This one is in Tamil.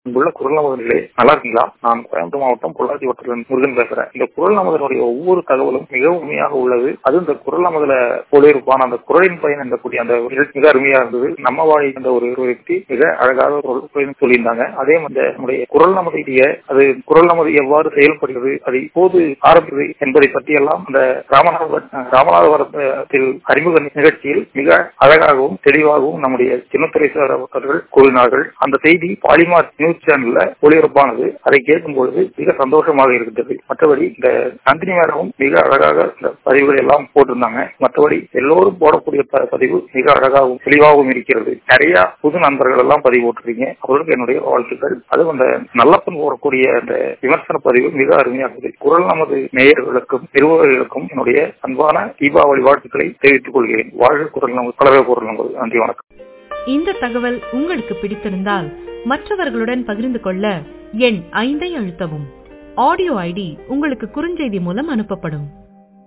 இங்குள்ள குரல் நமதனிலே நல்லா இருக்கீங்களா நான் கோயம்புத்தூர் மாவட்டம் பொள்ளாச்சி வட்டத்தில் முருகன் பேசுறேன் இந்த குரல் நமதனுடைய ஒவ்வொரு தகவலும் மிக உண்மையாக உள்ளது அது இந்த குரல் நமதுல ஒளியிருப்பான அந்த குரலின் பயன் என்ற அந்த நிகழ்ச்சி மிக அருமையா இருந்தது நம்ம வாழை என்ற ஒரு వ్యక్తి மிக அழகாக ஒரு சொல்லியிருந்தாங்க அதே மாதிரி நம்முடைய குரல் நமதைய அது குரல் நமது எவ்வாறு செயல்படுகிறது அது இப்போது ஆரம்பித்தது என்பதை பற்றி எல்லாம் அந்த ராமநாதபுரம் ராமநாதபுரத்தில் அறிமுக நிகழ்ச்சியில் மிக அழகாகவும் தெளிவாகவும் நம்முடைய சின்னத்துறை சார் அவர்கள் கூறினார்கள் அந்த செய்தி பாலிமார் நியூஸ் சேனல்ல ஒளிபரப்பானது அதை கேட்கும் பொழுது மிக சந்தோஷமாக இருக்கிறது மற்றபடி இந்த நந்தினி மேடமும் மிக அழகாக இந்த பதிவுகள் எல்லாம் போட்டிருந்தாங்க மற்றபடி எல்லோரும் போடக்கூடிய பதிவு மிக அழகாகவும் தெளிவாகவும் இருக்கிறது நிறைய புது நண்பர்கள் எல்லாம் பதிவு போட்டிருக்கீங்க அவர்களுக்கு என்னுடைய வாழ்த்துக்கள் அதுவும் அந்த நல்லப்பன் போடக்கூடிய அந்த விமர்சன பதிவு மிக அருமையானது குரல் நமது நேயர்களுக்கும் நிர்வாகிகளுக்கும் என்னுடைய அன்பான தீபாவளி வாழ்த்துக்களை தெரிவித்துக் கொள்கிறேன் வாழ்க குரல் நமது பலவே குரல் நமது நன்றி வணக்கம் இந்த தகவல் உங்களுக்கு பிடித்திருந்தால் மற்றவர்களுடன் பகிர்ந்து கொள்ள எண் ஐந்தை அழுத்தவும் ஆடியோ ஐடி உங்களுக்கு குறுஞ்செய்தி மூலம் அனுப்பப்படும்